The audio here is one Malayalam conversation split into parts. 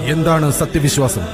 എന്താണ് സത്യവിശ്വാസം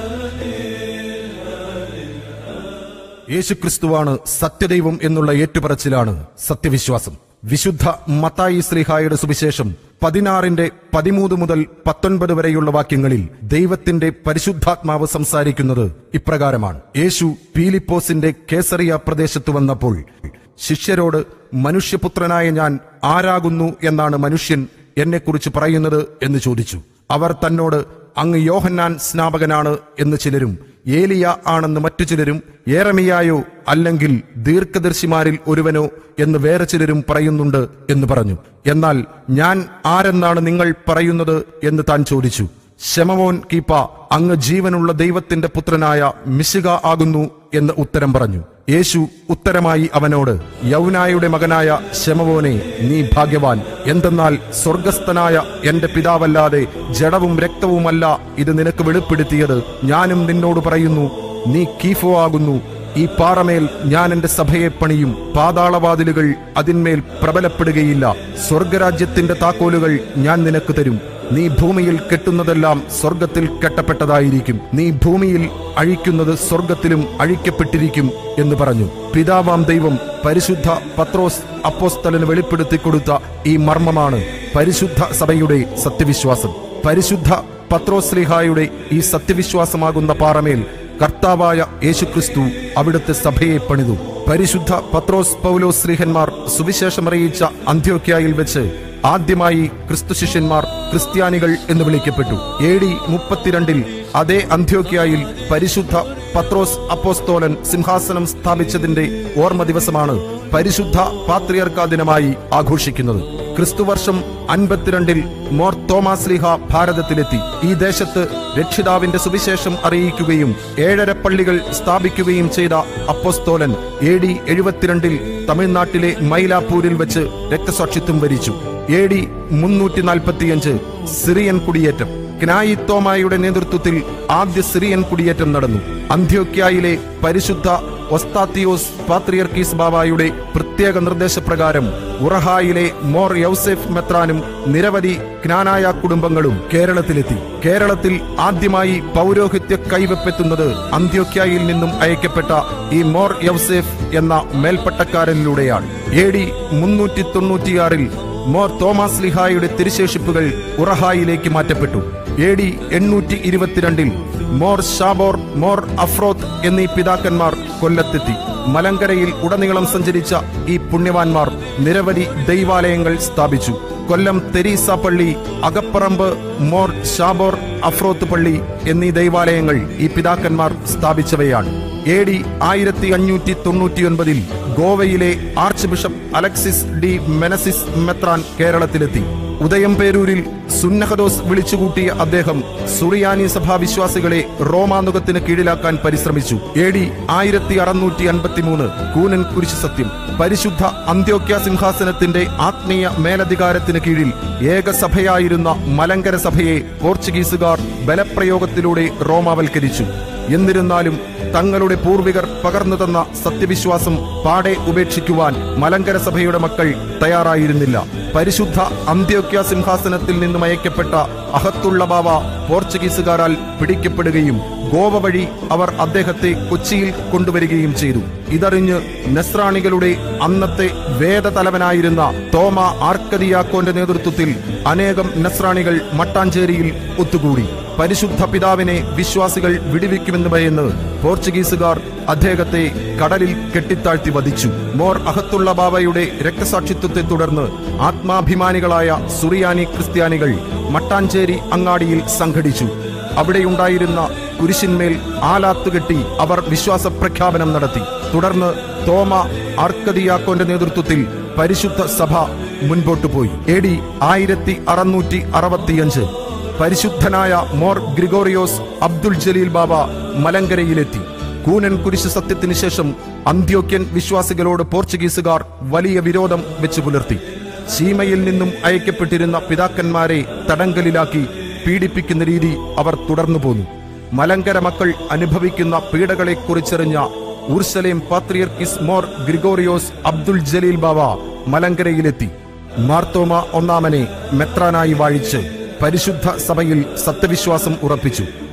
യേശുക്രിസ്തുവാണ് സത്യദൈവം എന്നുള്ള ഏറ്റുപറച്ചിലാണ് സത്യവിശ്വാസം വിശുദ്ധ മത്തായി ശ്രീഹായുടെ സുവിശേഷം പതിനാറിന്റെ പതിമൂന്ന് മുതൽ പത്തൊൻപത് വരെയുള്ള വാക്യങ്ങളിൽ ദൈവത്തിന്റെ പരിശുദ്ധാത്മാവ് സംസാരിക്കുന്നത് ഇപ്രകാരമാണ് യേശു പീലിപ്പോസിന്റെ കേസറിയ പ്രദേശത്ത് വന്നപ്പോൾ ശിഷ്യരോട് മനുഷ്യപുത്രനായ ഞാൻ ആരാകുന്നു എന്നാണ് മനുഷ്യൻ എന്നെക്കുറിച്ച് പറയുന്നത് എന്ന് ചോദിച്ചു അവർ തന്നോട് അങ്ങ് യോഹന്നാൻ സ്നാപകനാണ് എന്ന് ചിലരും ഏലിയ ആണെന്ന് മറ്റു ചിലരും ഏറമിയായോ അല്ലെങ്കിൽ ദീർഘദർശിമാരിൽ ഒരുവനോ എന്ന് വേറെ ചിലരും പറയുന്നുണ്ട് എന്ന് പറഞ്ഞു എന്നാൽ ഞാൻ ആരെന്നാണ് നിങ്ങൾ പറയുന്നത് എന്ന് താൻ ചോദിച്ചു ശമവോൻ കീപ്പ അങ്ങ് ജീവനുള്ള ദൈവത്തിന്റെ പുത്രനായ മിശിക ആകുന്നു എന്ന് ഉത്തരം പറഞ്ഞു യേശു ഉത്തരമായി അവനോട് യൗനായുടെ മകനായ ശമവോനെ നീ ഭാഗ്യവാൻ എന്തെന്നാൽ സ്വർഗസ്ഥനായ എന്റെ പിതാവല്ലാതെ ജഡവും രക്തവുമല്ല ഇത് നിനക്ക് വെളിപ്പെടുത്തിയത് ഞാനും നിന്നോട് പറയുന്നു നീ കീഫോ ആകുന്നു ഈ പാറമേൽ ഞാൻ എന്റെ സഭയെ പണിയും പാതാളവാതിലുകൾ അതിന്മേൽ പ്രബലപ്പെടുകയില്ല സ്വർഗരാജ്യത്തിന്റെ താക്കോലുകൾ ഞാൻ നിനക്ക് തരും നീ ഭൂമിയിൽ കെട്ടുന്നതെല്ലാം സ്വർഗത്തിൽ കെട്ടപ്പെട്ടതായിരിക്കും നീ ഭൂമിയിൽ അഴിക്കുന്നത് സ്വർഗത്തിലും അഴിക്കപ്പെട്ടിരിക്കും എന്ന് പറഞ്ഞു പിതാവാം ദൈവം പരിശുദ്ധ പത്രോസ് അപ്പോസ്തലന് വെളിപ്പെടുത്തി കൊടുത്ത ഈ മർമ്മമാണ് പരിശുദ്ധ സഭയുടെ സത്യവിശ്വാസം പരിശുദ്ധ പത്രോസ്ലിഹായുടെ ഈ സത്യവിശ്വാസമാകുന്ന പാറമേൽ കർത്താവായ യേശുക്രിസ്തു അവിടുത്തെ സഭയെ പണിതു പരിശുദ്ധ പത്രോസ് പൗലോസ് ശ്രീഹന്മാർ സുവിശേഷമറിയിച്ച അന്ത്യോക്യായിൽ വെച്ച് ആദ്യമായി ക്രിസ്തു ശിഷ്യന്മാർ ക്രിസ്ത്യാനികൾ എന്ന് വിളിക്കപ്പെട്ടു എ ഡി മുപ്പത്തിരണ്ടിൽ അതേ അന്ത്യോക്യായിൽ പരിശുദ്ധ പത്രോസ് അപ്പോസ്തോലൻ സിംഹാസനം സ്ഥാപിച്ചതിന്റെ ഓർമ്മ ദിവസമാണ് പരിശുദ്ധ പാത്രിയർക്കാ ദിനമായി ആഘോഷിക്കുന്നത് ക്രിസ്തുവർഷം അൻപത്തിരണ്ടിൽ മോർ തോമാസ്ലിഹ ഭാരതത്തിലെത്തി ഈ ദേശത്ത് രക്ഷിതാവിന്റെ സുവിശേഷം അറിയിക്കുകയും ഏഴര പള്ളികൾ സ്ഥാപിക്കുകയും ചെയ്ത അപ്പോസ്തോലൻ എ ഡി എഴുപത്തിരണ്ടിൽ തമിഴ്നാട്ടിലെ മൈലാപ്പൂരിൽ വെച്ച് രക്തസാക്ഷിത്വം വരിച്ചു എ ഡി മുന്നൂറ്റി നാൽപ്പത്തിയഞ്ച് സിറിയൻ കുടിയേറ്റം ക്നായി തോമായുടെ നേതൃത്വത്തിൽ ആദ്യ സിറിയൻ കുടിയേറ്റം നടന്നു അന്ത്യോക്യായിലെ പരിശുദ്ധ ഒസ്താത്തിയോസ് പാത്രിയർക്കീസ് ബാബായുടെ പ്രത്യേക നിർദ്ദേശപ്രകാരം ഉറഹായിലെ മോർ യൗസെഫ് മെത്രാനും നിരവധി ജ്ഞാനായ കുടുംബങ്ങളും കേരളത്തിലെത്തി കേരളത്തിൽ ആദ്യമായി പൗരോഹിത്യ കൈവെപ്പെത്തുന്നത് അന്ത്യോക്യായിൽ നിന്നും അയക്കപ്പെട്ട ഈ മോർ യൗസെഫ് എന്ന മേൽപ്പട്ടക്കാരനിലൂടെയാണ് എ ഡി മുന്നൂറ്റി തൊണ്ണൂറ്റിയാറിൽ മോർ തോമസ് ലിഹായുടെ തിരുശേഷിപ്പുകൾ ഉറഹായിലേക്ക് മാറ്റപ്പെട്ടു എ ഡി എണ്ണൂറ്റി ഇരുപത്തിരണ്ടിൽ മോർ ഷാബോർ മോർ അഫ്രോത്ത് എന്നീ പിതാക്കന്മാർ കൊല്ലത്തെത്തി മലങ്കരയിൽ ഉടനീളം സഞ്ചരിച്ച ഈ പുണ്യവാന്മാർ നിരവധി ദൈവാലയങ്ങൾ സ്ഥാപിച്ചു കൊല്ലം തെരീസ പള്ളി അകപ്പറമ്പ് മോർ ഷാബോർ അഫ്രോത്ത് പള്ളി എന്നീ ദൈവാലയങ്ങൾ ഈ പിതാക്കന്മാർ സ്ഥാപിച്ചവയാണ് എ ഡി ആയിരത്തി അഞ്ഞൂറ്റി തൊണ്ണൂറ്റിയൊൻപതിൽ ഗോവയിലെ archbishop Alexis de Menezes മെത്രാൻ കേരളത്തിലെത്തി ഉദയംപേരൂരിൽ സുന്നഹദോസ് വിളിച്ചുകൂട്ടിയ അദ്ദേഹം സുറിയാനി സഭാ വിശ്വാസികളെ റോമാനുഗത്തിന് കീഴിലാക്കാൻ പരിശ്രമിച്ചു എ ഡി ആയിരത്തി അറുന്നൂറ്റി അൻപത്തിമൂന്ന് കൂനൻ കുരിശ് സത്യം പരിശുദ്ധ അന്ത്യോക്യ സിംഹാസനത്തിന്റെ ആത്മീയ മേലധികാരത്തിന് കീഴിൽ ഏകസഭയായിരുന്ന മലങ്കര സഭയെ പോർച്ചുഗീസുകാർ ബലപ്രയോഗത്തിലൂടെ റോമാവൽക്കരിച്ചു എന്നിരുന്നാലും തങ്ങളുടെ പൂർവികർ പകർന്നു തന്ന സത്യവിശ്വാസം പാടെ ഉപേക്ഷിക്കുവാൻ മലങ്കര സഭയുടെ മക്കൾ തയ്യാറായിരുന്നില്ല പരിശുദ്ധ അന്ത്യോക്യ സിംഹാസനത്തിൽ നിന്നും അയക്കപ്പെട്ട അഹത്തുള്ള ബാവ പോർച്ചുഗീസുകാരാൽ പിടിക്കപ്പെടുകയും ഗോവ വഴി അവർ അദ്ദേഹത്തെ കൊച്ചിയിൽ കൊണ്ടുവരികയും ചെയ്തു ഇതറിഞ്ഞ് നസ്രാണികളുടെ അന്നത്തെ വേദതലവനായിരുന്ന തോമ ആർക്കദിയാക്കോന്റെ നേതൃത്വത്തിൽ അനേകം നസ്രാണികൾ മട്ടാഞ്ചേരിയിൽ ഒത്തുകൂടി പരിശുദ്ധ പിതാവിനെ വിശ്വാസികൾ വിടുവിക്കുമെന്ന് ഭയന്ന് പോർച്ചുഗീസുകാർ അദ്ദേഹത്തെ കടലിൽ കെട്ടിത്താഴ്ത്തി വധിച്ചു മോർ അഹത്തുള്ള ബാബയുടെ രക്തസാക്ഷിത്വത്തെ തുടർന്ന് ആത്മാഭിമാനികളായ സുറിയാനി ക്രിസ്ത്യാനികൾ മട്ടാഞ്ചേരി അങ്ങാടിയിൽ സംഘടിച്ചു അവിടെയുണ്ടായിരുന്ന കുരിശിന്മേൽ ആലാത്തുകെട്ടി അവർ വിശ്വാസ പ്രഖ്യാപനം നടത്തി തുടർന്ന് തോമ ആർക്കദിയാക്കോന്റെ നേതൃത്വത്തിൽ പരിശുദ്ധ സഭ മുൻപോട്ടു പോയി എ ഡി ആയിരത്തി അറുന്നൂറ്റി അറുപത്തിയഞ്ച് പരിശുദ്ധനായ Mor Gregorios Abdul Jaleel Baba മലങ്കരയിലെത്തി കൂനൻ കുരിശ് സത്യത്തിന് ശേഷം അന്ത്യോക്യൻ വിശ്വാസികളോട് പോർച്ചുഗീസുകാർ വലിയ വിരോധം വെച്ചു പുലർത്തി സീമയിൽ നിന്നും അയക്കപ്പെട്ടിരുന്ന പിതാക്കന്മാരെ തടങ്കലിലാക്കി പീഡിപ്പിക്കുന്ന രീതി അവർ തുടർന്നു പോന്നു മലങ്കര മക്കൾ അനുഭവിക്കുന്ന പീഡകളെ കുറിച്ചറിഞ്ഞ ഊർസലേം പാത്രിയർക്കിസ് Mor Gregorios Abdul Jaleel Bava മലങ്കരയിലെത്തി മാർത്തോമ ഒന്നാമനെ മെത്രാനായി വാഴിച്ച് പരിശുദ്ധ സഭയിൽ സത്യവിശ്വാസം ഉറപ്പിച്ചു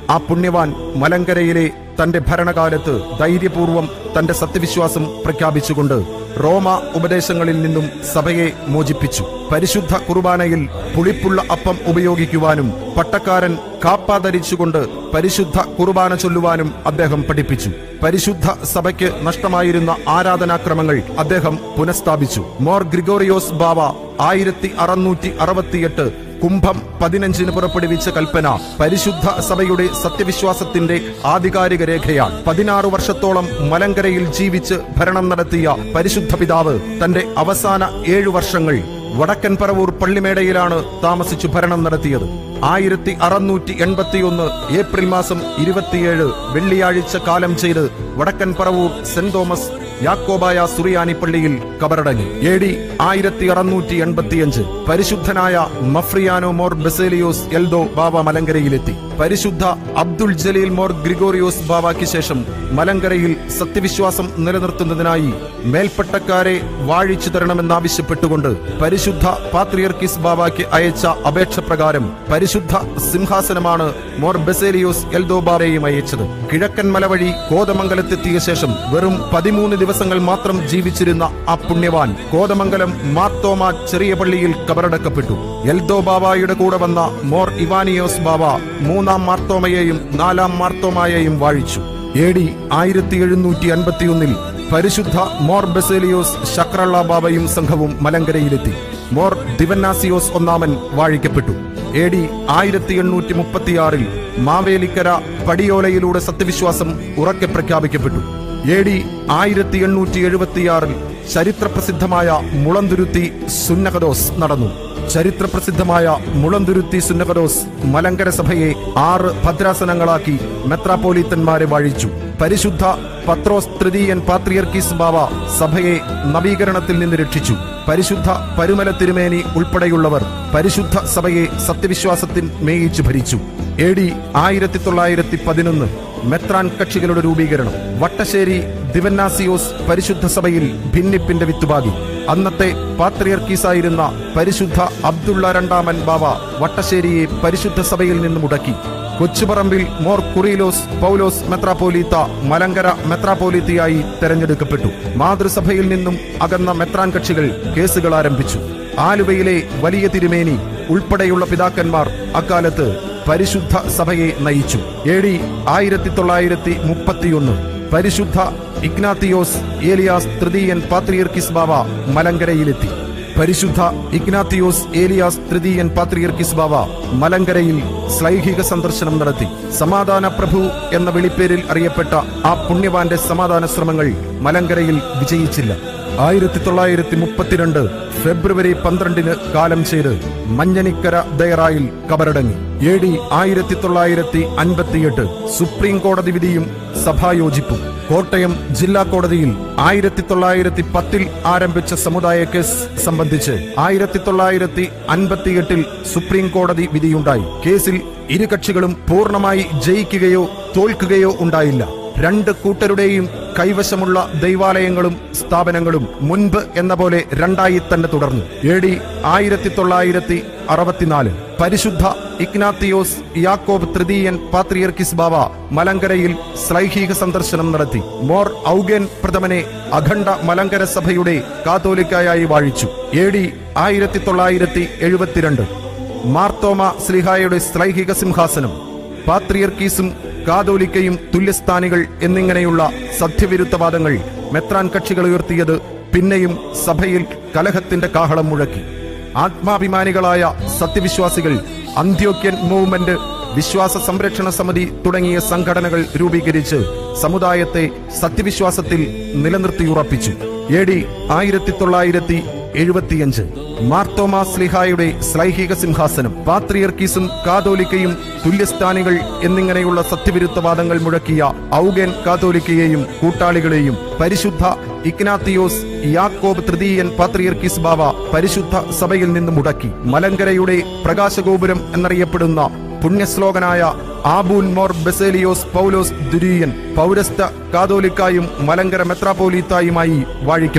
ആ പുണ്യവാൻ മലങ്കരയിലെ തന്റെ ഭരണകാലത്ത് ധൈര്യപൂർവം തന്റെ സത്യവിശ്വാസം പ്രഖ്യാപിച്ചുകൊണ്ട് റോമ ഉപദേശങ്ങളിൽ നിന്നും സഭയെ മോചിപ്പിച്ചു പരിശുദ്ധ കുർബാനയിൽ പുളിപ്പുള്ള അപ്പം ഉപയോഗിക്കുവാനും പട്ടക്കാരൻ കാപ്പ ധരിച്ചുകൊണ്ട് പരിശുദ്ധ കുർബാന ചൊല്ലുവാനും അദ്ദേഹം പഠിപ്പിച്ചു പരിശുദ്ധ സഭയ്ക്ക് നഷ്ടമായിരുന്ന ആരാധനാക്രമങ്ങൾ അദ്ദേഹം പുനഃസ്ഥാപിച്ചു മോർ ഗ്രിഗോറിയോസ് ബാവ ആയിരത്തി അറുന്നൂറ്റി അറുപത്തിയെട്ട് കുംഭം പതിനഞ്ചിന് പുറപ്പെടുവിച്ച കൽപ്പന പരിശുദ്ധ സഭയുടെ സത്യവിശ്വാസത്തിന്റെ ആധികാരിക രേഖയാണ് പതിനാറ് വർഷത്തോളം മലങ്കരയിൽ ജീവിച്ച് ഭരണം നടത്തിയ പരിശുദ്ധ പിതാവ് തന്റെ അവസാന ഏഴു വർഷങ്ങൾ വടക്കൻ പറവൂർ പള്ളിമേടയിലാണ് താമസിച്ചു ഭരണം നടത്തിയത് ആയിരത്തി അറുന്നൂറ്റി എൺപത്തിയൊന്ന് ഏപ്രിൽ മാസം ഇരുപത്തിയേഴ് വെള്ളിയാഴ്ച കാലം ചെയ്ത് വടക്കൻ പറവൂർ സെന്റ് തോമസ് യാക്കോബായ സുറിയാനി പള്ളിയിൽ കബറടങ്ങി എ ഡി ആയിരത്തി അറുന്നൂറ്റി എൺപത്തിയഞ്ച് പരിശുദ്ധനായ മഫ്രിയാനോ മോർ ബെസേലിയോസ് എൽദോ ബാബ മലങ്കരയിലെത്തി പരിശുദ്ധ അബ്ദുൾ ജലീൽ മോർ ഗ്രിഗോറിയോസ് ബാബയ്ക്ക് ശേഷം മലങ്കരയിൽ സത്യവിശ്വാസം നിലനിർത്തുന്നതിനായി മേൽപ്പട്ടക്കാരെ വാഴിച്ചു തരണമെന്നാവശ്യപ്പെട്ടുകൊണ്ട് പരിശുദ്ധ പാത്രിയർക്കിസ് ബാബയ്ക്ക് അയച്ച അപേക്ഷ പ്രകാരം പരിശുദ്ധ സിംഹാസനമാണ് മോർ ബെസേലിയോസ് എൽദോ ബാബയെയും അയച്ചത് കിഴക്കൻ മല വഴി കോതമംഗലത്തെത്തിയ ശേഷം വെറും പതിമൂന്ന് ദിവസങ്ങൾ മാത്രം ജീവിച്ചിരുന്ന ആ പുണ്യവാൻ കോതമംഗലം മാർത്തോമ ചെറിയ പള്ളിയിൽ കബറടക്കപ്പെട്ടു എൽദോ ബാബായുടെ കൂടെ വന്ന മോർ ഇവാനിയോസ് ബാബ മൂന്നാം മാർത്തോമയെയും നാലാം മാർത്തോമായെയും വാഴിച്ചു എ ഡി ആയിരത്തി എഴുന്നൂറ്റി അൻപത്തിയൊന്നിൽ പരിശുദ്ധ മോർ ബെസേലിയോസ് ശക്രള്ള ബാബയും സംഘവും മലങ്കരയിലെത്തി മോർ ദിവന്നാസിയോസ് ഒന്നാമൻ വാഴിക്കപ്പെട്ടു എ ഡി ആയിരത്തി എണ്ണൂറ്റി മുപ്പത്തിയാറിൽ മാവേലിക്കര പടിയോലയിലൂടെ സത്യവിശ്വാസം ഉറക്കെ പ്രഖ്യാപിക്കപ്പെട്ടു എ ഡി ആയിരത്തി എണ്ണൂറ്റി എഴുപത്തിയാറിൽ ചരിത്രപ്രസിദ്ധമായ മുളന്തുരുത്തി സുന്നകദോസ് നടന്നു ചരിത്രപ്രസിദ്ധമായ മുളന്തുരുത്തി സുന്നകദോസ് മലങ്കര സഭയെ ആറ് ഭദ്രാസനങ്ങളാക്കി മെത്രാപ്പോലീത്തന്മാരെ വാഴിച്ചു പരിശുദ്ധ പത്രോസ് തൃതീയൻ പാത്രിയർക്കീസ് ബാവ സഭയെ നവീകരണത്തിൽ നിന്ന് രക്ഷിച്ചു പരിശുദ്ധ പരുമല തിരുമേനി ഉൾപ്പെടെയുള്ളവർ പരിശുദ്ധ സഭയെ സത്യവിശ്വാസത്തിൽ മേയിച്ചു ഭരിച്ചു എ ഡി ആയിരത്തി തൊള്ളായിരത്തി പതിനൊന്ന് മെത്രാൻ കക്ഷികളുടെ രൂപീകരണം വട്ടശ്ശേരി ദിവന്നാസിയോസ് പരിശുദ്ധ സഭയിൽ ഭിന്നിപ്പിന്റെ വിത്തുപാകി അന്നത്തെ പാത്രിയർക്കീസായിരുന്ന പരിശുദ്ധ അബ്ദുള്ള രണ്ടാമൻ ബാവ വട്ടശ്ശേരിയെ പരിശുദ്ധ സഭയിൽ നിന്ന് മുടക്കി കൊച്ചുപറമ്പിൽ മോർ കുറിയിലോസ് പൗലോസ് മെത്രാപ്പോലീത്ത മലങ്കര മെത്രാപ്പോലീത്തയായി തെരഞ്ഞെടുക്കപ്പെട്ടു മാതൃസഭയിൽ നിന്നും അകന്ന മെത്രാൻ കക്ഷികൾ കേസുകൾ ആരംഭിച്ചു ആലുവയിലെ വലിയ തിരുമേനി ഉൾപ്പെടെയുള്ള പിതാക്കന്മാർ അക്കാലത്ത് പരിശുദ്ധ സഭയെ നയിച്ചു എ ഡി ആയിരത്തി തൊള്ളായിരത്തി മുപ്പത്തിയൊന്ന് പരിശുദ്ധ ഇഗ്നാത്തിയോസ് ഏലിയാസ് തൃതീയൻ പാത്രിയർക്കിസ് ബാവ മലങ്കരയിലെത്തി പരിശുദ്ധ ഇഗ്നാത്തിയോസ് ഏലിയാസ് തൃതീയൻ പാത്രിയർക്കിസ് ബാവ മലങ്കരയിൽ ശ്ലൈഹിക സന്ദർശനം നടത്തി സമാധാന പ്രഭു എന്ന വിളിപ്പേരിൽ അറിയപ്പെട്ട ആ പുണ്യവാന്റെ സമാധാന ശ്രമങ്ങൾ മലങ്കരയിൽ വിജയിച്ചില്ല ആയിരത്തി തൊള്ളായിരത്തി മുപ്പത്തിരണ്ട് ഫെബ്രുവരി പന്ത്രണ്ടിന് കാലം ചെയ്ത് മഞ്ഞനിക്കര ദയറായിൽ കബറടങ്ങി എ ഡി ആയിരത്തി തൊള്ളായിരത്തി അൻപത്തിയെട്ട് സുപ്രീം കോടതി വിധിയും സഭായോജിപ്പും കോട്ടയം ജില്ലാ കോടതിയിൽ ആയിരത്തി തൊള്ളായിരത്തി പത്തിൽ ആരംഭിച്ച സമുദായ കേസ് സംബന്ധിച്ച് ആയിരത്തി തൊള്ളായിരത്തി അൻപത്തിയെട്ടിൽ സുപ്രീം കോടതി വിധിയുണ്ടായി കേസിൽ ഇരു കക്ഷികളും പൂർണ്ണമായി ജയിക്കുകയോ തോൽക്കുകയോ ഉണ്ടായില്ല രണ്ട് കൂട്ടരുടെയും കൈവശമുള്ള ദൈവാലയങ്ങളും സ്ഥാപനങ്ങളും മുൻപ് എന്ന പോലെ രണ്ടായി തന്നെ തുടർന്നു എ ഡി ആയിരത്തി തൊള്ളായിരത്തി അറുപത്തിനാല് പരിശുദ്ധ ഇഗ്നാത്തിയോസ് യാക്കോബ് തൃതീയൻ പാത്രിയർക്കിസ് ബാവ മലങ്കരയിൽ ശ്ലൈഹിക സന്ദർശനം നടത്തി മോർ ഔഗേൻ പ്രഥമനെ അഖണ്ഡ മലങ്കര സഭയുടെ കാത്തോലിക്കായി വാഴിച്ചു എ ഡി ആയിരത്തി തൊള്ളായിരത്തി എഴുപത്തിരണ്ട് മാർത്തോമ സ്ലിഹായുടെ ശ്ലൈഹിക സിംഹാസനം പാത്രിയർക്കീസും കാതോലിക്കയും തുല്യസ്ഥാനികൾ എന്നിങ്ങനെയുള്ള സത്യവിരുദ്ധവാദങ്ങൾ മെത്രാൻ കക്ഷികൾ ഉയർത്തിയത് പിന്നെയും സഭയിൽ കലഹത്തിന്റെ കാഹളം മുഴക്കി ആത്മാഭിമാനികളായ സത്യവിശ്വാസികൾ അന്ത്യോക്യൻ മൂവ്മെന്റ് വിശ്വാസ സംരക്ഷണ സമിതി തുടങ്ങിയ സംഘടനകൾ രൂപീകരിച്ച് സമുദായത്തെ സത്യവിശ്വാസത്തിൽ നിലനിർത്തിയുറപ്പിച്ചു എ ഡി ആയിരത്തി തൊള്ളായിരത്തി എഴുപത്തിയഞ്ച് മാർത്തോമാ സ്ലിഹായുടെ ശ്ലൈഹിക സിംഹാസനം പാത്രിയർക്കീസും കാതോലിക്കയും തുല്യസ്ഥാനികൾ എന്നിങ്ങനെയുള്ള സത്യവിരുദ്ധവാദങ്ങൾ മുഴക്കിയ ഔഗൻ കാതോലിക്കയെയും കൂട്ടാളികളെയും പരിശുദ്ധ ഇഗ്നാത്തിയോസ് യാക്കോബ് തൃതീയൻ പാത്രിയർക്കീസ് ബാവ പരിശുദ്ധ സഭയിൽ നിന്ന് മുടക്കി മലങ്കരയുടെ പ്രകാശഗോപുരം എന്നറിയപ്പെടുന്ന പുണ്യശ്ലോകനായ ആബൂൻ മോർ ബെസേലിയോസ് പൗലോസ് ദുരീയൻ പൗരസ്ത കാതോലിക്കായും മലങ്കര മെത്രാപോലീത്തായുമായി വാഴിക്കപ്പെട്ടു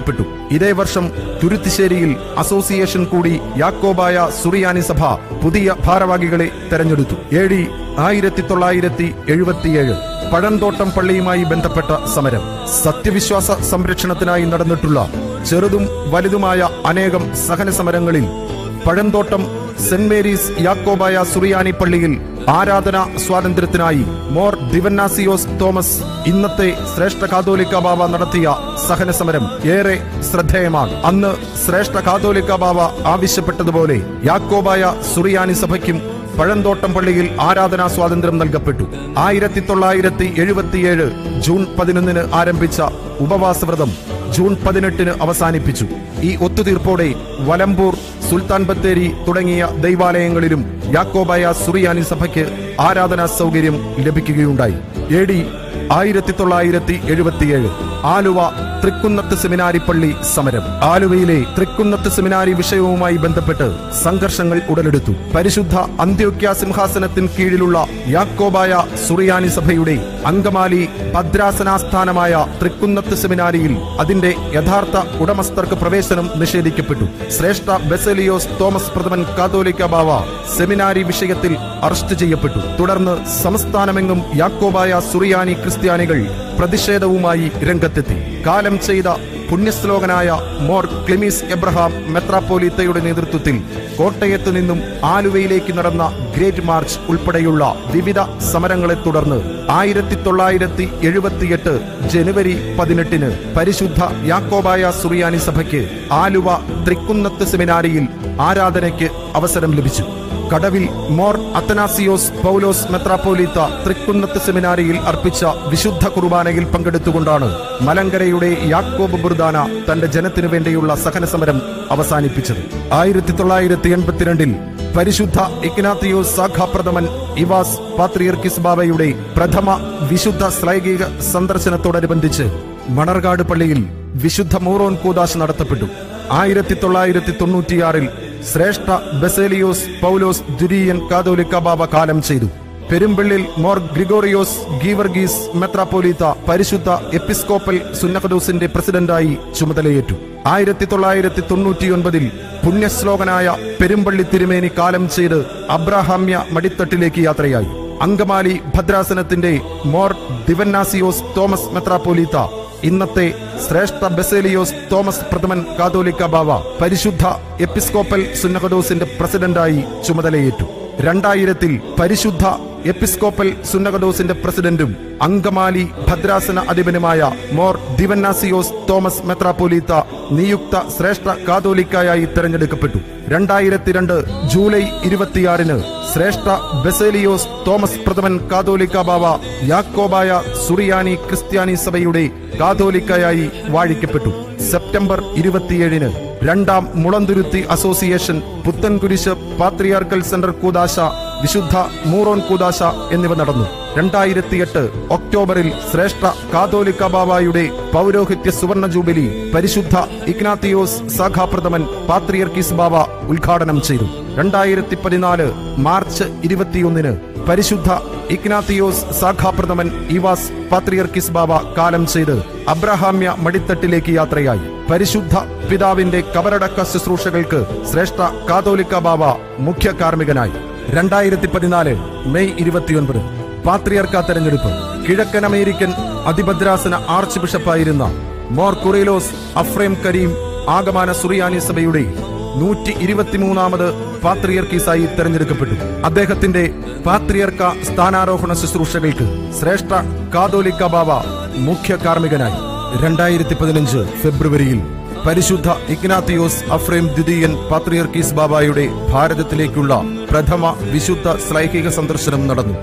ഇതേ വർഷം തുരുത്തിശ്ശേരിയിൽ അസോസിയേഷൻ കൂടി യാക്കോബായ സുറിയാനി സഭ പുതിയ ഭാരവാഹികളെ തെരഞ്ഞെടുത്തു എ ഡി ആയിരത്തി തൊള്ളായിരത്തി എഴുപത്തിയേഴ് പഴന്തോട്ടം പള്ളിയുമായി ബന്ധപ്പെട്ട സമരം സത്യവിശ്വാസ സംരക്ഷണത്തിനായി നടന്നിട്ടുള്ള ചെറുതും വലുതുമായ അനേകം സഹന സമരങ്ങളിൽ പഴന്തോട്ടം സെന്റ് മേരീസ് യാക്കോബായ സുറിയാനി പള്ളിയിൽ ആരാധന സ്വാതന്ത്ര്യത്തിനായി മോർ ദിവന്നാസിയോസ് തോമസ് ഇന്നത്തെ ശ്രേഷ്ഠ കാതോലിക്ക ബാബ നടത്തിയ സഹന സമരം ഏറെ ശ്രദ്ധേയമാണ് അന്ന് ശ്രേഷ്ഠ കാതോലിക്ക ബാബ ആവശ്യപ്പെട്ടതുപോലെ യാക്കോബായ സുറിയാനി സഭയ്ക്കും പഴന്തോട്ടം പള്ളിയിൽ ആരാധനാ സ്വാതന്ത്ര്യം നൽകപ്പെട്ടു ആയിരത്തി തൊള്ളായിരത്തി എഴുപത്തിയേഴ് ജൂൺ പതിനൊന്നിന് ആരംഭിച്ച ഉപവാസവ്രതം ജൂൺ പതിനെട്ടിന് അവസാനിപ്പിച്ചു ഈ ഒത്തുതീർപ്പോടെ വലമ്പൂർ സുൽത്താൻ ബത്തേരി തുടങ്ങിയ ദൈവാലയങ്ങളിലും യാക്കോബായ സുറിയാനി സഭയ്ക്ക് ആരാധനാ സൗകര്യം ലഭിക്കുകയുണ്ടായി എ ഡി ആയിരത്തി തൊള്ളായിരത്തി എഴുപത്തിയേഴ് ആലുവ തൃക്കുന്നത്ത് സെമിനാരി പള്ളി സമരം ആലുവയിലെ തൃക്കുന്നത്ത് സെമിനാരി വിഷയവുമായി ബന്ധപ്പെട്ട് സംഘർഷങ്ങൾ ഉടലെടുത്തു പരിശുദ്ധ അന്ത്യോക്യ സിംഹാസനത്തിന് കീഴിലുള്ള യാക്കോബായ സുറിയാനി സഭയുടെ അങ്കമാലി ഭദ്രാസനാസ്ഥാനമായ തൃക്കുന്നത്ത് സെമിനാരിയിൽ അതിന്റെ യഥാർത്ഥ ഉടമസ്ഥർക്ക് പ്രവേശനം നിഷേധിക്കപ്പെട്ടു ശ്രേഷ്ഠ ബെസലിയോസ് തോമസ് പ്രഥമൻ കാതോലിക്ക ബാവ സെമിനാരി വിഷയത്തിൽ അറസ്റ്റ് ചെയ്യപ്പെട്ടു തുടർന്ന് സംസ്ഥാനമെങ്ങും യാക്കോബായ സുറിയാനി ക്രിസ്ത്യാനികൾ പ്രതിഷേധവുമായി രംഗത്തെത്തി കാലം ചെയ്ത പുണ്യശ്ലോകനായ മോർ ക്ലിമീസ് എബ്രഹാം മെത്രാപ്പോലീത്തയുടെ നേതൃത്വത്തിൽ കോട്ടയത്ത് നിന്നും ആലുവയിലേക്ക് നടന്ന ഗ്രേറ്റ് മാർച്ച് ഉൾപ്പെടെയുള്ള വിവിധ സമരങ്ങളെ തുടർന്ന് ആയിരത്തി തൊള്ളായിരത്തി എഴുപത്തിയെട്ട് ജനുവരി പതിനെട്ടിന് പരിശുദ്ധ യാക്കോബായ സുറിയാനി സഭയ്ക്ക് ആലുവ തൃക്കുന്നത്ത് സെമിനാരിയിൽ ആരാധനയ്ക്ക് അവസരം ലഭിച്ചു കടവിൽ മോർ അത്തനാസിയോസ് പൗലോസ് മെത്രാപ്പോലീത്ത തൃക്കുന്നത്ത് സെമിനാരിയിൽ അർപ്പിച്ച വിശുദ്ധ കുർബാനയിൽ പങ്കെടുത്തുകൊണ്ടാണ് മലങ്കരയുടെ യാക്കോബ് ബുർദാന തന്റെ ജനത്തിനു വേണ്ടിയുള്ള സഹന സമരം അവസാനിപ്പിച്ചത് ആയിരത്തി തൊള്ളായിരത്തി എൺപത്തിരണ്ടിൽ പരിശുദ്ധ ഇഗ്നാത്തിയോസ് സാഖാപ്രഥമൻ ഇവാസ് പാത്രിയർക്കിസ് ബാബയുടെ പ്രഥമ വിശുദ്ധ ശ്ലൈകിക സന്ദർശനത്തോടനുബന്ധിച്ച് മണർകാട് പള്ളിയിൽ വിശുദ്ധ മൂറോൻ കൂദാശ് നടത്തപ്പെട്ടു ആയിരത്തി തൊള്ളായിരത്തി തൊണ്ണൂറ്റിയാറിൽ ശ്രേഷ്ഠ ബെസേലിയോസ് പൗലോസ് ദുരിയൻ കാതോലിക്ക ബാബ കാലം ചെയ്തു പെരുമ്പള്ളിൽ മോർ ഗ്രിഗോറിയോസ് ഗീവർഗീസ് മെത്രാപ്പോലീത്ത പരിശുദ്ധ എപ്പിസ്കോപ്പൽ സുന്നഫദോസിന്റെ പ്രസിഡന്റായി ചുമതലയേറ്റു ആയിരത്തി തൊള്ളായിരത്തി തൊണ്ണൂറ്റിയൊൻപതിൽ പുണ്യശ്ലോകനായ പെരുമ്പള്ളി തിരുമേനി കാലം ചെയ്ത് അബ്രാഹാമ്യ മടിത്തട്ടിലേക്ക് യാത്രയായി അങ്കമാലി ഭദ്രാസനത്തിന്റെ മോർ ദിവന്നാസിയോസ് തോമസ് മെത്രാപ്പോലീത്ത ഇന്നത്തെ ശ്രേഷ്ഠ ബെസേലിയോസ് തോമസ് പ്രഥമൻ കാതോലിക്ക ബാവ പരിശുദ്ധ എപ്പിസ്കോപ്പൽ സുന്നകദോസിന്റെ പ്രസിഡന്റായി ചുമതലയേറ്റു രണ്ടായിരത്തിൽ പരിശുദ്ധ എപ്പിസ്കോപ്പൽ സുന്നകദോസിന്റെ പ്രസിഡന്റും അങ്കമാലി ഭദ്രാസന അധിപനുമായ മോർ ദിവന്നാസിയോസ് തോമസ് മെത്രാപ്പോലീത്ത നിയുക്ത ശ്രേഷ്ഠ കാതോലിക്കായായി തെരഞ്ഞെടുക്കപ്പെട്ടു രണ്ടായിരത്തി രണ്ട് ജൂലൈ ഇരുപത്തിയാറിന് ശ്രേഷ്ഠ ബെസേലിയോസ് തോമസ് പ്രഥമൻ കാതോലിക്ക ബാവ യാക്കോബായ സുറിയാനി ക്രിസ്ത്യാനി സഭയുടെ കാതോലിക്കയായി വാഴിക്കപ്പെട്ടു സെപ്റ്റംബർ ഇരുപത്തിയേഴിന് രണ്ടാം Mulanthuruthy association Puthencruz patriarchal centre കൂദാശ വിശുദ്ധ മൂറോൻ കൂദാശ എന്നിവ നടന്നു രണ്ടായിരത്തി എട്ട് ഒക്ടോബറിൽ ശ്രേഷ്ഠ കാതോലിക്ക ബാബായുടെ പൗരോഹിത്യ സുവർണ ജൂബിലി പരിശുദ്ധ ഇഗ്നാത്തിയോസ് സാഖാപ്രഥമൻ പാത്രിയർക്കിസ് ബാബ ഉദ്ഘാടനം ചെയ്തു രണ്ടായിരത്തി പതിനാല് മാർച്ച് ഇരുപത്തിയൊന്നിന് പരിശുദ്ധ ഇഗ്നാത്തിയോസ് സാഖാപ്രഥമൻ ഇവാസ് പാത്രിയർക്കിസ് ബാബ കാലം ചെയ്ത് അബ്രഹാമ്യ മടിത്തട്ടിലേക്ക് യാത്രയായി പരിശുദ്ധ പിതാവിന്റെ കബറടക്ക ശുശ്രൂഷകൾക്ക് ശ്രേഷ്ഠ കാതോലിക്ക ബാബ മുഖ്യ കാർമ്മികനായി രണ്ടായിരത്തി പതിനാല് മെയ് ഇരുപത്തിയൊൻപത് പാത്രിയർക്ക തെരഞ്ഞെടുപ്പ് കിഴക്കൻ അമേരിക്കൻ അതിഭദ്രാസന ആർച്ച് ബിഷപ്പായിരുന്ന മോർ കുറിലോസ് അഫ്രേം കരീം ആഗമാന സുറിയാനി സഭയുടെ നൂറ്റി ഇരുപത്തിമൂന്നാമത് പാത്രിയർക്കീസായി തെരഞ്ഞെടുക്കപ്പെട്ടു അദ്ദേഹത്തിന്റെ പാത്രിയർക്ക സ്ഥാനാരോഹണ ശുശ്രൂഷകൾക്ക് ശ്രേഷ്ഠ കാതോലിക്ക ബാബ മുഖ്യ കാർമ്മികനായി രണ്ടായിരത്തി പതിനഞ്ച് ഫെബ്രുവരിയിൽ പരിശുദ്ധ ഇഗ്നാത്തിയോസ് അഫ്രേം ദ്വിതീയൻ പാത്രിയർക്കീസ് ബാബായുടെ ഭാരതത്തിലേക്കുള്ള പ്രഥമ വിശുദ്ധ ശ്ലൈഹിക സന്ദർശനം നടന്നു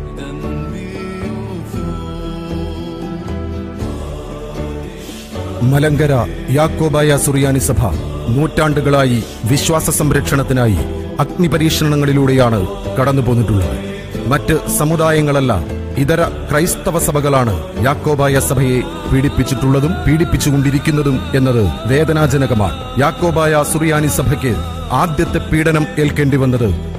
മലങ്കര യാക്കോബായ സുറിയാനി സഭ നൂറ്റാണ്ടുകളായി വിശ്വാസ സംരക്ഷണത്തിനായി അഗ്നിപരീക്ഷണങ്ങളിലൂടെയാണ് കടന്നു പോന്നിട്ടുള്ളത് മറ്റ് സമുദായങ്ങളല്ല ഇതര ക്രൈസ്തവ സഭകളാണ് യാക്കോബായ സഭയെ പീഡിപ്പിച്ചിട്ടുള്ളതും പീഡിപ്പിച്ചുകൊണ്ടിരിക്കുന്നതും എന്നത് വേദനാജനകമാണ് യാക്കോബായ സുറിയാനി സഭയ്ക്ക് ആദ്യത്തെ പീഡനം ഏൽക്കേണ്ടി വന്നത്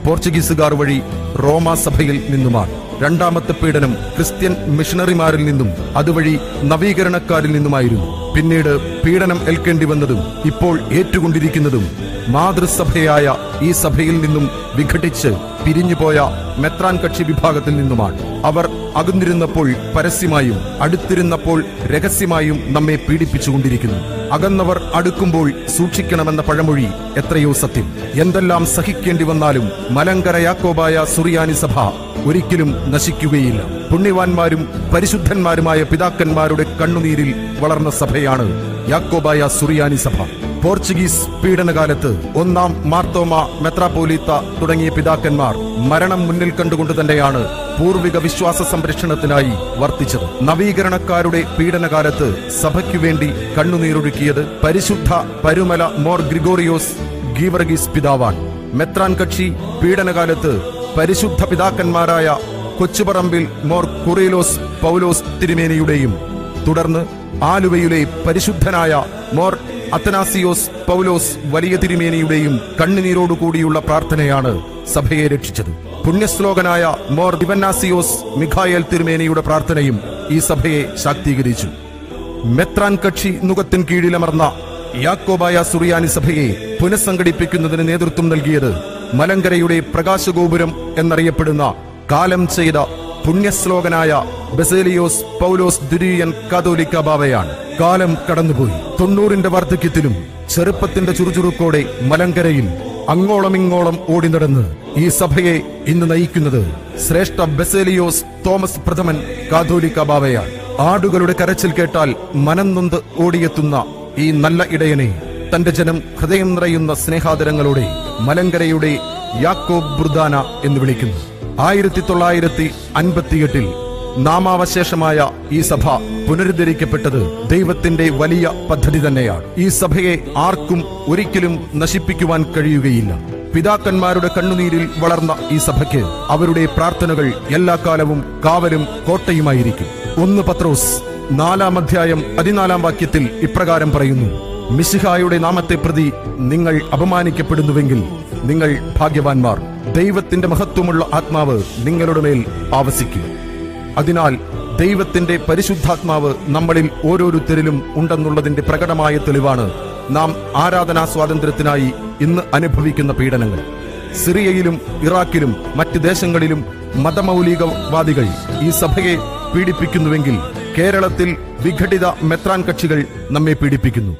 പോർച്ചുഗീസുകാർ വഴി റോമാ സഭയിൽ നിന്നുമാണ് രണ്ടാമത്തെ പീഡനം ക്രിസ്ത്യൻ മിഷണറിമാരിൽ നിന്നും അതുവഴി നവീകരണക്കാരിൽ നിന്നുമായിരുന്നു പിന്നീട് പീഡനം ഏൽക്കേണ്ടി വന്നതും ഇപ്പോൾ ഏറ്റുകൊണ്ടിരിക്കുന്നതും മാതൃസഭയായ ഈ സഭയിൽ നിന്നും വിഘടിച്ച് പിരിഞ്ഞുപോയ മെത്രാൻ കക്ഷി വിഭാഗത്തിൽ നിന്നുമാണ് അവർ അകന്നിരുന്നപ്പോൾ പരസ്യമായും അടുത്തിരുന്നപ്പോൾ രഹസ്യമായും നമ്മെ പീഡിപ്പിച്ചുകൊണ്ടിരിക്കുന്നു അകന്നവർ അടുക്കുമ്പോൾ സൂക്ഷിക്കണമെന്ന പഴമൊഴി എത്രയോ സത്യം എന്തെല്ലാം സഹിക്കേണ്ടി വന്നാലും മലങ്കര യാക്കോബായ സുറിയാനി സഭ ഒരിക്കലും നശിക്കുകയില്ല പുണ്യവാന്മാരും പരിശുദ്ധന്മാരുമായ പിതാക്കന്മാരുടെ കണ്ണുനീരിൽ വളർന്ന സഭയാണ് യാക്കോബായ സുറിയാനി സഭ പോർച്ചുഗീസ് പീഡനകാലത്ത് ഒന്നാം മാർത്തോമ മെത്രാപോലീത്ത തുടങ്ങിയ പിതാക്കന്മാർ മരണം മുന്നിൽ കണ്ടുകൊണ്ട് തന്നെയാണ് പൂർവിക വിശ്വാസ സംരക്ഷണത്തിനായി വർത്തിച്ചത് നവീകരണക്കാരുടെ പീഡനകാലത്ത് സഭയ്ക്കു വേണ്ടി കണ്ണുനീരൊഴുക്കിയത് പരിശുദ്ധ പരുമല മോർ ഗ്രിഗോറിയോസ് ഗീവർഗീസ് പിതാവാൻ മെത്രാൻ കക്ഷി പീഡനകാലത്ത് പരിശുദ്ധ പിതാക്കന്മാരായ കൊച്ചുപറമ്പിൽ മോർ കുറിലോസ് പൗലോസ് തിരുമേനിയുടെയും തുടർന്ന് ആലുവയിലെ പരിശുദ്ധനായ മോർ അത്തനാസിയോസ് പൗലോസ് വലിയ തിരുമേനിയുടെയും കണ്ണുനീരോടുകൂടിയുള്ള പ്രാർത്ഥനയാണ് സഭയെ രക്ഷിച്ചത് പുണ്യശ്ലോകനായ മോർ ദിവന്നാസിയോസ് മിഖായേൽ തിരുമേനിയുടെ പ്രാർത്ഥനയും ഈ സഭയെ ശാക്തീകരിച്ചു മെത്രാൻ കക്ഷി നുകത്തിൻ കീഴിലമർന്ന യാക്കോബായ സുറിയാനി സഭയെ പുനഃസംഘടിപ്പിക്കുന്നതിന് നേതൃത്വം നൽകിയത് മലങ്കരയുടെ പ്രകാശഗോപുരം എന്നറിയപ്പെടുന്ന കാലം ചെയ്ത പുണ്യശ്ലോകനായ ബസേലിയോസ് പൗലോസ് ദുരിയൻ കാതോലിക്ക ബാവയാണ് കാലം കടന്നുപോയി തൊണ്ണൂറിന്റെ വാർദ്ധക്യത്തിലും ചെറുപ്പത്തിന്റെ ചുറുചുറുക്കോടെ മലങ്കരയിൽ അങ്ങോളമിങ്ങോളം ഓടി നടന്ന് ഈ സഭയെ ഇന്ന് നയിക്കുന്നത് ശ്രേഷ്ഠ ബസേലിയോസ് തോമസ് പ്രഥമൻ കാതോലിക്ക ബാവയാണ് ആടുകളുടെ കരച്ചിൽ കേട്ടാൽ മനം നൊന്ത് ഓടിയെത്തുന്ന ഈ നല്ല ഇടയനെ തന്റെ ജനം ഹൃദയം നിറയുന്ന സ്നേഹാദരങ്ങളോടെ മലങ്കരയുടെ യാക്കോബ് ബുർദാന എന്ന് വിളിക്കുന്നു ആയിരത്തി തൊള്ളായിരത്തി അൻപത്തിയെട്ടിൽ നാമാവശേഷമായ ഈ സഭ പുനരുദ്ധരിക്കപ്പെട്ടത് ദൈവത്തിന്റെ വലിയ പദ്ധതി തന്നെയാണ് ഈ സഭയെ ആർക്കും ഒരിക്കലും നശിപ്പിക്കുവാൻ കഴിയുകയില്ല പിതാക്കന്മാരുടെ കണ്ണുനീരിൽ വളർന്ന ഈ സഭയ്ക്ക് അവരുടെ പ്രാർത്ഥനകൾ എല്ലാ കാലവും കാവലും കോട്ടയുമായിരിക്കും ഒന്ന് പത്രോസ് നാലാം അധ്യായം പതിനാലാം വാക്യത്തിൽ ഇപ്രകാരം പറയുന്നു മിശിഹായുടെ നാമത്തെ പ്രതി നിങ്ങൾ അപമാനിക്കപ്പെടുന്നുവെങ്കിൽ നിങ്ങൾ ഭാഗ്യവാന്മാർ ദൈവത്തിന്റെ മഹത്വമുള്ള ആത്മാവ് നിങ്ങളുടെ മേൽ ആവസിക്കും അതിനാൽ ദൈവത്തിന്റെ പരിശുദ്ധാത്മാവ് നമ്മളിൽ ഓരോരുത്തരിലും ഉണ്ടെന്നുള്ളതിന്റെ പ്രകടമായ തെളിവാണ് നാം ആരാധനാ സ്വാതന്ത്ര്യത്തിനായി ഇന്ന് അനുഭവിക്കുന്ന പീഡനങ്ങൾ സിറിയയിലും ഇറാഖിലും മറ്റ് ദേശങ്ങളിലും മതമൗലികവാദികൾ ഈ സഭയെ പീഡിപ്പിക്കുന്നുവെങ്കിൽ കേരളത്തിൽ വിഘടിത മെത്രാൻ കക്ഷികൾ നമ്മെ പീഡിപ്പിക്കുന്നു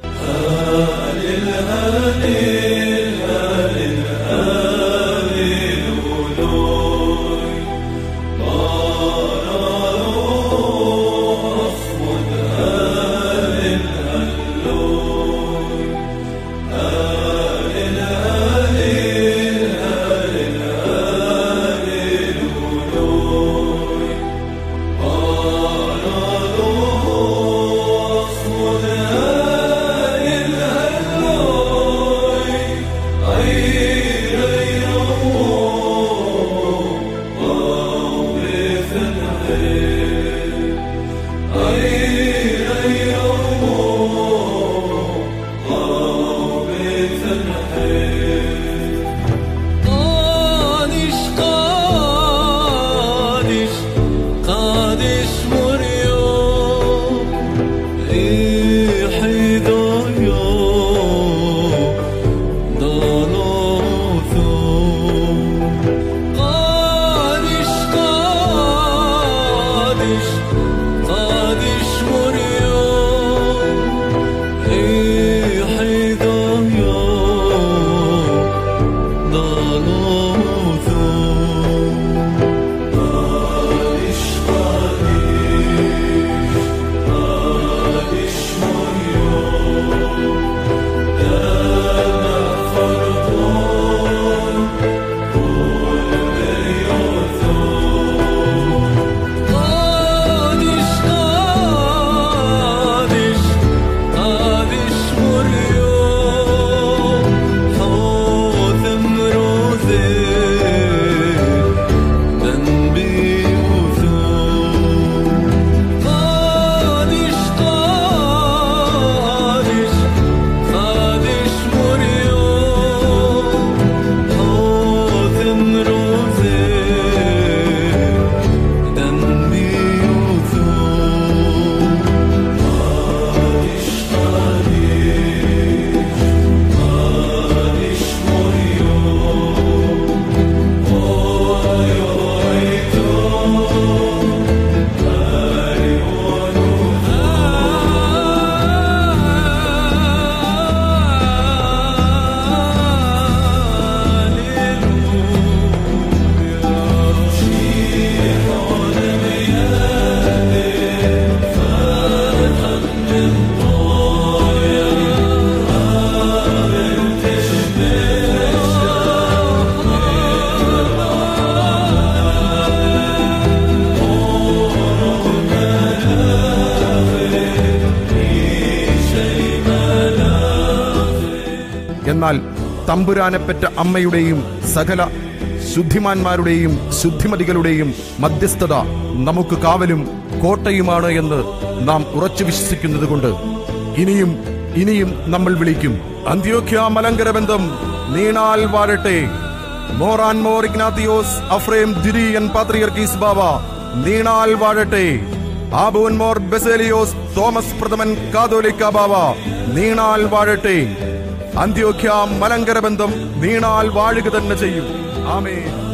എന്നാൽ തമ്പുരാനെപ്പറ്റ അമ്മയുടെയും സകല ശുദ്ധിമാന്മാരുടെയും ശുദ്ധിമതികളുടെയും മധ്യസ്ഥത നമുക്ക് കാവലും കോട്ടയുമാണ് എന്ന് നാം ഉറച്ചു വിശ്വസിക്കുന്നതുകൊണ്ട് ഇനിയും ഇനിയും നമ്മൾ വിളിക്കും അന്ത്യോഖ്യ മലങ്കര ബന്ധം നീണാൽ വാഴട്ടെ മോറാൻ മോർ ഇഗ്നാത്തിയോസ് അഫ്രേം ദിരിയൻ പാത്രിയർക്കീസ് ബാവ നീണാൽ വാഴട്ടെ ആബോൻ മോർ ബെസേലിയോസ് തോമസ് പ്രഥമൻ കാതോലിക്ക ബാവ നീണാൽ വാഴട്ടെ അന്ത്യോഖ്യ മലങ്കര ബന്ധം നീണാൽ വാഴുക തന്നെ ചെയ്യും ആമേ